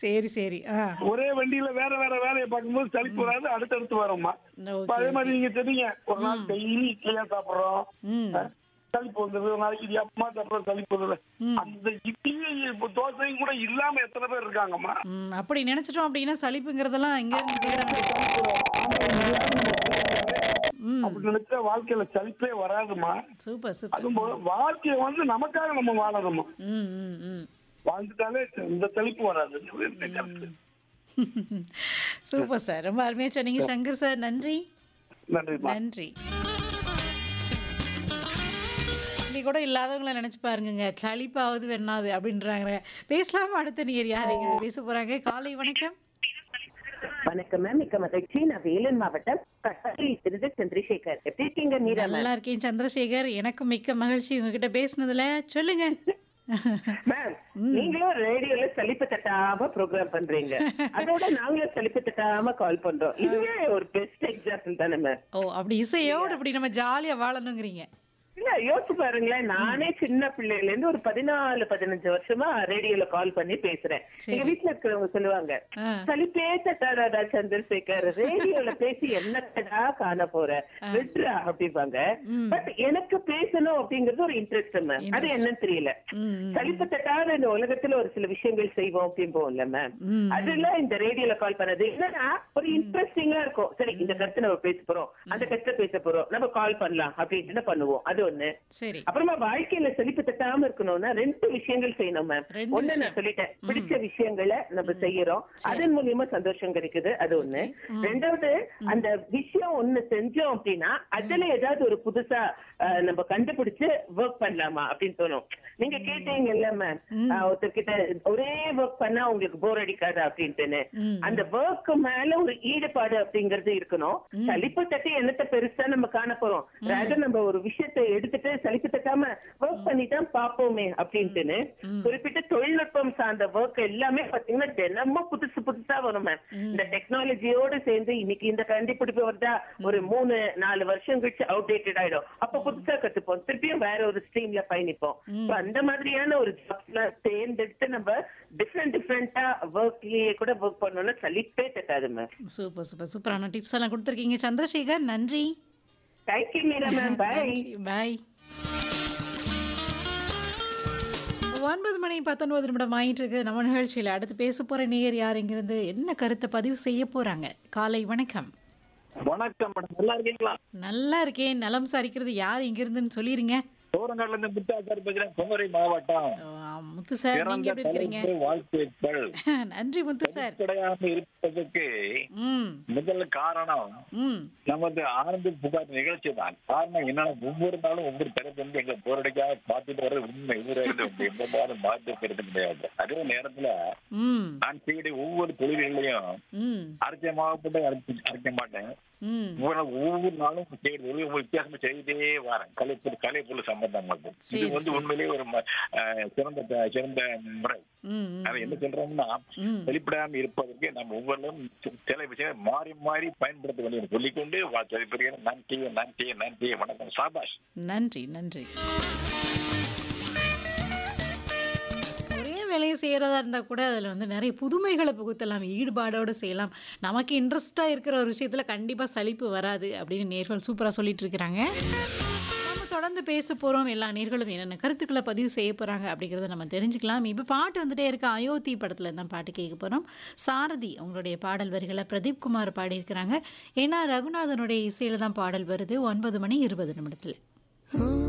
சரி சரி ஆ ஒரே வண்டியில வேற வேற வேலையை பார்க்கும்போது சலிப்பு வராது அடுத்தடுத்து வரும்மா இப்ப ஓகே அதே மாதிரி நீங்க தெரியுங்க ஒரு நாள் டெய்லி இட்லியா சாப்பிடுறோம் ம் அஹ், சலிப்பு வந்துருது ஒரு நாளைக்கு இடியாப்பமா சாப்பிடுறோம் சலிப்பு வருது ம். அந்த இட்லியும் இப்ப தோசையும் கூட இல்லாம எத்தனை பேர் இருக்காங்கம்மா ம் அப்படி நினைச்சிட்டோம் அப்படின்னா சலிப்புங்கிறதெல்லாம் எங்க இருந்து தேட வேண்டியது ம் அப்படி நினைச்சா வாழ்க்கையில சலிப்பே வராதுமா சூப்பர் சூப்பர் அதுவும் போல வாழ்க்கையை வந்து நமக்காக நம்ம வாழணுமா ம் ம் ம் வாழ்ந்துட்டாலே இந்த சலிப்பு வராது இந்த கருத்து. சூப்பர் சார் ரொம்ப அருமையா சொன்னீங்க சங்கர் சார் நன்றி நன்றிம்மா நன்றி இப்படி கூட இல்லாதவங்கள நினைச்சு பாருங்க சளிப்பாவது வெண்ணாது அப்படின்றாங்க பேசலாமா அடுத்த நீர் யார் இங்க பேச போறாங்க காலை வணக்கம் வணக்கம் மேம் மிக்க மகிழ்ச்சி நான் வேலூர் மாவட்டம் கட்டாரில் இருந்து சந்திரசேகர் எப்படி இருக்கீங்க மீரா மேம் நல்லா இருக்கேன் சந்திரசேகர் எனக்கும் மிக்க மகிழ்ச்சி உங்ககிட்ட பேசுனதுல சொல்லுங்க மேம் நீங்களும் ரேடியோல சலிப்பு தட்டாம ப்ரோக்ராம் பண்றீங்க அதோட நாங்களும் சலிப்பு தட்டாம கால் பண்றோம் இதுவே ஒரு பெஸ்ட் எக்ஸாம்பிள் தானே மேம் ஓ அப்படி இசையோடு அப்படி நம்ம ஜாலியா வாழணுங்கிறீங்க இல்ல யோசிச்சு பாருங்களேன் நானே சின்ன பிள்ளையில இருந்து ஒரு பதினாலு பதினஞ்சு வருஷமா ரேடியோல கால் பண்ணி பேசுறேன் சரி. எங்க வீட்டுல இருக்கிறவங்க சொல்லுவாங்க ஆ. சலிப்பே தட்டாதாடா சந்திரசேகர் ரேடியோல பேசி என்னடா காண போற விட்ரா அப்படிம்பாங்க ம். பட் எனக்கு பேசணும் அப்படிங்கிறது ஒரு இன்ட்ரெஸ்ட் மேம் அது Interest. என்னன்னு தெரியல ம், ம், சலிப்பு தட்டாத இந்த உலகத்துல ஒரு சில விஷயங்கள் செய்வோம் அப்படிம்போம்ல மேம் ம். அதுல இந்த ரேடியோல கால் பண்ணது என்னன்னா ஒரு இன்ட்ரெஸ்டிங்கா இருக்கும் சரி இந்த கருத்து நம்ம பேச போறோம் அந்த கருத்தை பேச போறோம் நம்ம கால் பண்ணலாம் அப்படின்ட்டு பண்ணுவோம் அது ஒண்ணு சரி அப்புறமா வாழ்க்கையில செழிப்பு தட்டாம இருக்கணும்னா ரெண்டு விஷயங்கள் செய்யணும் மேம் ரெண்டு ஒண்ணு விஷயம். நான் சொல்லிட்டேன் பிடிச்ச விஷயங்களை நம்ம செய்யறோம் அதன் மூலியமா சந்தோஷம் கிடைக்குது அது ஒண்ணு ரெண்டாவது அந்த விஷயம் ஒண்ணு செஞ்சோம் அப்படின்னா அதுல ஏதாவது ஒரு புதுசா அஹ், நம்ம கண்டுபிடிச்சு ஒர்க் பண்ணலாமா அப்படின்னு தோணும் நீங்க கேட்டீங்கல்ல மேம் ஒருத்தர் கிட்ட ஒரே ஒர்க் பண்ணா உங்களுக்கு போர் அடிக்காதா அப்படின்ட்டுன்னு ம். அந்த ஒர்க் மேல ஒரு ஈடுபாடு அப்படிங்கறது இருக்கணும் சலிப்பு தட்டி என்னத்த பெருசா நம்ம காண போறோம் rather நம்ம ஒரு விஷயத்தை எடுத்துட்டு சலிப்பு தட்டாம ஒர்க் பண்ணி தான் பாப்போமே அப்படின்ட்டுன்னு குறிப்பிட்ட தொழில்நுட்பம் சார்ந்த ஒர்க் எல்லாமே பாத்தீங்கன்னா தினமும் புதுசு புதுசா வரும் மேம் இந்த டெக்னாலஜியோட சேர்ந்து இன்னைக்கு இந்த கண்டுபிடிப்பு வருதா ஒரு மூணு நாலு வருஷம் கழிச்சு அவுடேட்டட் ஆயிடும் அப்ப புதுசா கத்துப்போம் திருப்பியும் வேற ஒரு ஸ்ட்ரீம்ல பயணிப்போம் So அந்த மாதிரியான ஒரு ஜாப்ஸ்ல தேர்ந்தெடுத்து நம்ம டிஃப்ரெண்ட் டிஃப்ரெண்டா ஒர்க்லயே கூட ஒர்க் பண்ணோம்னா சலிப்பே தட்டாது மேம் சூப்பர் சூப்பர் சூப்பரான டிப்ஸ் எல்லாம் கொடுத்துருக்கீங்க சந்திரசேகர் நன்றி thank you Meera ma'am bye bye ஒன்பது மணி பத்தொன்பது நிமிடம் ஆயிட்டு இருக்கு நம்ம நிகழ்ச்சியில் அடுத்து பேச போற நேயர் யார் இங்கிருந்து என்ன கருத்தை பதிவு செய்ய போறாங்க காலை வணக்கம் வணக்கம் மேடம் நல்லா இருக்கீங்களா நல்லா இருக்கேன் நலம் சாரிக்கிறது யார் இங்கிருந்துன்னு சொல்லிருங்க சோரங்காட்ல இருந்து முத்தாச்சார் பேசுறேன் குமரி மாவட்டம் ஆ, முத்து சார் நீங்க பிறந்த எப்படி இருக்கிறீங்க தலைப்பு வாழ்த்துக்கள் நன்றி முத்து சார் கிடையாம இருப்பதற்கு ம் முதல் காரணம் ம் நமது ஆனந்த புகார் நிகழ்ச்சி தான் காரணம் என்னன்னா ஒவ்வொரு நாளும் ஒவ்வொரு தரப்பு வந்து எங்க போரடிக்காக பார்த்துட்டு வர உண்மை இவரு எந்த மாதிரி மாற்றுக்கிறது கிடையாது அதே நேரத்துல ம் நான் செய்யக்கூடிய ஒவ்வொரு தொழில்களையும் ம் அரைச்சமாகப்பட்டு அரைச்சு அரைக்க மாட்டேன் ம் ஒவ்வொரு ஒவ்வொரு நாளும் செய்யறது ஒரு ஒரு வித்தியாசமா செய்தே வரேன் கலைப்பொருள் கலைப்பொருள் சம்பந்தமாக இது சரி, வந்து சரி. உண்மையிலேயே ஒரு ம- அஹ், சிறந்த த- சிறந்த முறை ம் ம், அதை என்ன சொல்றோம்னா ம் வெளிப்படாம இருப்பதற்கு நம்ம ஒவ்வொருவரும் சி- சில விஷயம் மாறி மாறி பயன்படுத்த வேண்டிய சொல்லிக்கொண்டு வாழ்த்து நன்றி நன்றி நன்றி வணக்கம் சாபாஷ் நன்றி நன்றி ஒரே வேலையை செய்கிறதா இருந்தால் கூட அதில் வந்து நிறைய புதுமைகளை புகுத்தலாம் ஈடுபாடோடு செய்யலாம் நமக்கு இன்ட்ரெஸ்டாக இருக்கிற ஒரு விஷயத்தில் கண்டிப்பாக சலிப்பு வராது அப்படின்னு நேர்கள் சூப்பராக சொல்லிட்டு இருக்கிறாங்க நம்ம தொடர்ந்து பேச போகிறோம் எல்லா நேர்களும் என்னென்ன கருத்துக்களை பதிவு செய்ய போகிறாங்க அப்படிங்கிறத நம்ம தெரிஞ்சுக்கலாம் இப்போ பாட்டு வந்துட்டே இருக்க அயோத்தி படத்தில் தான் பாட்டு கேட்க போகிறோம் சாரதி அவங்களுடைய பாடல் வரிகளை பிரதீப் குமார் பாடியிருக்கிறாங்க ஏன்னா ரகுநாதனுடைய இசையில் தான் பாடல் வருது ஒன்பது மணி இருபது நிமிடத்தில்